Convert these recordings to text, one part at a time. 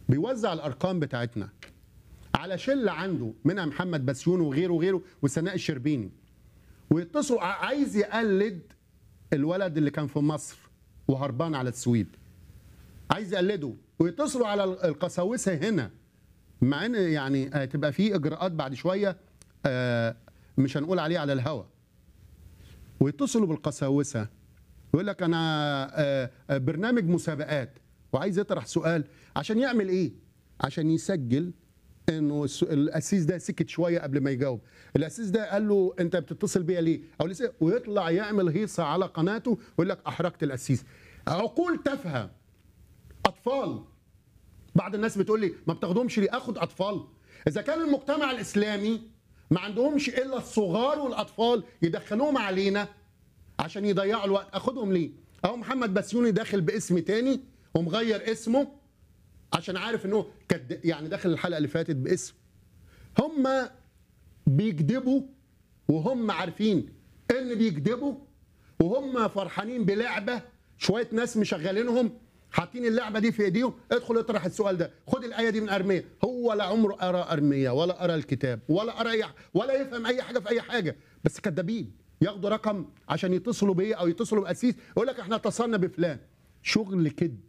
بيوزع الارقام بتاعتنا على شله عنده منها محمد بسيون وغيره وغيره وسناء الشربيني ويتصلوا ع- عايز يقلد الولد اللي كان في مصر وهربان على السويد عايز يقلده ويتصلوا على ال- القساوسه هنا مع ان يعني هتبقى في اجراءات بعد شويه آه، مش هنقول عليه على الهوا ويتصلوا بالقساوسه يقول لك انا آه، آه، برنامج مسابقات وعايز يطرح سؤال عشان يعمل ايه عشان يسجل انه الس- الاسيس ده سكت شويه قبل ما يجاوب الاسيس ده قال له انت بتتصل بيا ليه او الأسيس- ويطلع يعمل هيصه على قناته ويقول لك احرجت الاسيس عقول تافهه اطفال بعض الناس بتقول لي ما بتاخدهمش ليه اخد اطفال اذا كان المجتمع الاسلامي ما عندهمش الا الصغار والاطفال يدخلوهم علينا عشان يضيعوا الوقت اخدهم ليه اهو محمد بسيوني داخل باسم تاني ومغير اسمه عشان عارف انه كد يعني داخل الحلقه اللي فاتت باسم هم بيكذبوا وهم عارفين ان بيكذبوا وهم فرحانين بلعبه شويه ناس مشغلينهم حاطين اللعبه دي في ايديهم ادخل اطرح السؤال ده خد الايه دي من ارميه هو لا عمره ارى ارميه ولا ارى الكتاب ولا ارى أي ولا يفهم اي حاجه في اي حاجه بس كدابين ياخدوا رقم عشان يتصلوا بيه او يتصلوا باسيس يقول لك احنا اتصلنا بفلان شغل كذب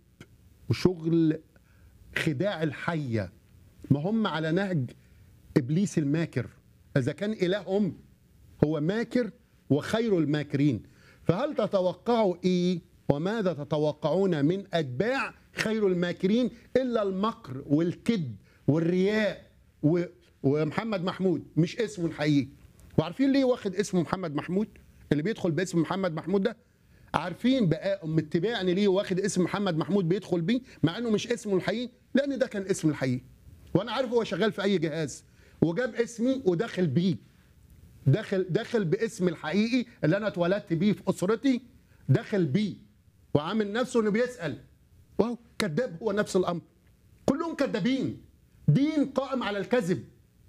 وشغل خداع الحيه ما هم على نهج ابليس الماكر اذا كان الههم هو ماكر وخير الماكرين فهل تتوقعوا ايه وماذا تتوقعون من اتباع خير الماكرين الا المكر والكذب والرياء و... ومحمد محمود مش اسمه الحقيقي وعارفين ليه واخد اسمه محمد محمود اللي بيدخل باسم محمد محمود ده عارفين بقى ام اتباعا ليه واخد اسم محمد محمود بيدخل بيه مع انه مش اسمه الحقيقي لان ده كان اسم الحقيقي وانا عارف هو شغال في اي جهاز وجاب اسمي ودخل بيه داخل داخل باسم الحقيقي اللي انا اتولدت بيه في اسرتي داخل بيه وعامل نفسه انه بيسال وهو كذاب هو نفس الامر كلهم كذابين دين قائم على الكذب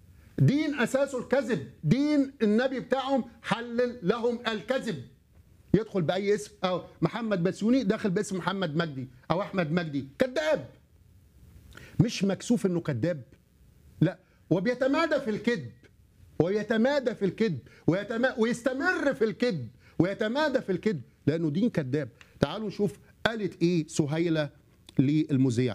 دين اساسه الكذب دين النبي بتاعهم حلل لهم الكذب يدخل باي اسم او محمد بسيوني داخل باسم محمد مجدي او احمد مجدي كذاب مش مكسوف انه كذاب لا وبيتمادى في الكذب ويتمادى في الكذب ويتما... ويستمر في الكذب ويتمادى في الكذب لانه دين كذاب تعالوا نشوف قالت ايه سهيله للمذيع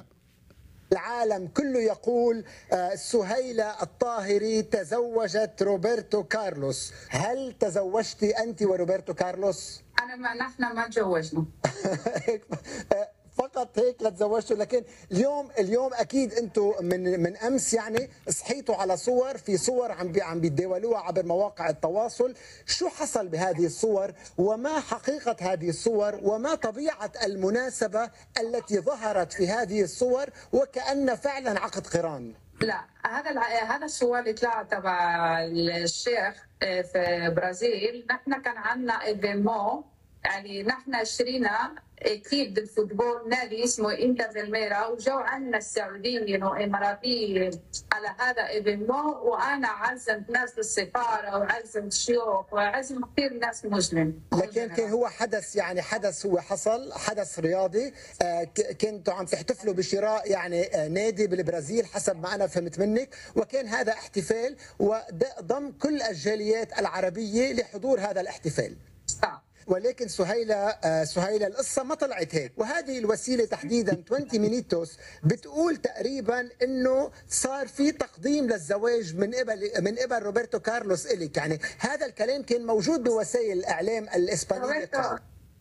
العالم كله يقول آه، سهيلة الطاهري تزوجت روبرتو كارلوس هل تزوجت أنت وروبرتو كارلوس؟ انا ما نحن ما تزوجنا هيك آه، فقط هيك لتزوجتوا لكن اليوم اليوم اكيد انتم من من امس يعني صحيتوا على صور في صور عم بي عم بيتداولوها عبر مواقع التواصل شو حصل بهذه الصور وما حقيقه هذه الصور وما طبيعه المناسبه التي ظهرت في هذه الصور وكأن فعلا عقد قران لا هذا الع- هذا السؤال اللي طلع تبع الشيخ آه، في برازيل نحن كان عندنا ايفينمون يعني نحن اشترينا اكيب الفوتبول نادي اسمه انتر فيلميرا وجو عندنا السعوديين واماراتيين على هذا ايفينمون وانا عزمت ناس بالسفاره وعزمت شيوخ وعزمت كثير ناس مسلم لكن كان هو حدث يعني حدث هو حصل حدث رياضي آه، ك- كنتوا عم تحتفلوا بشراء يعني آه، نادي بالبرازيل حسب ما انا فهمت منك وكان هذا احتفال وضم كل الجاليات العربيه لحضور هذا الاحتفال صح. ولكن سهيلة آه، سهيلة القصة ما طلعت هيك وهذه الوسيلة تحديدا 20 مينيتوس بتقول تقريبا انه صار في تقديم للزواج من قبل من قبل روبرتو كارلوس إليك يعني هذا الكلام كان موجود بوسائل الاعلام الاسبانيه روبرتو قبل.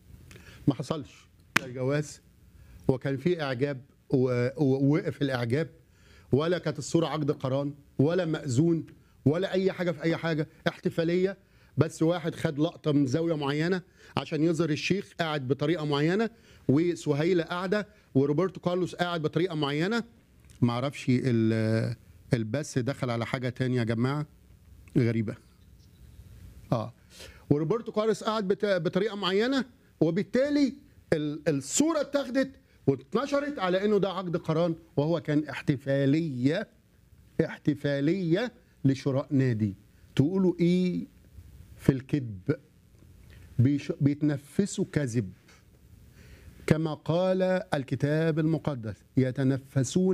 ما حصلش الجواز وكان في اعجاب و- ووقف الاعجاب ولا كانت الصوره عقد قران ولا مأذون ولا اي حاجه في اي حاجه احتفاليه بس واحد خد لقطه من زاويه معينه عشان يظهر الشيخ قاعد بطريقه معينه وسهيله قاعده وروبرتو كارلوس قاعد بطريقه معينه ما اعرفش ال- البث دخل على حاجه تانية يا جماعه غريبه اه وروبرتو كارلوس قعد بت- بطريقه معينه وبالتالي ال- الصوره اتاخدت واتنشرت على انه ده عقد قران وهو كان احتفاليه احتفاليه لشراء نادي تقولوا ايه في الكذب بيش- بيتنفسوا كذب كما قال الكتاب المقدس يتنفسون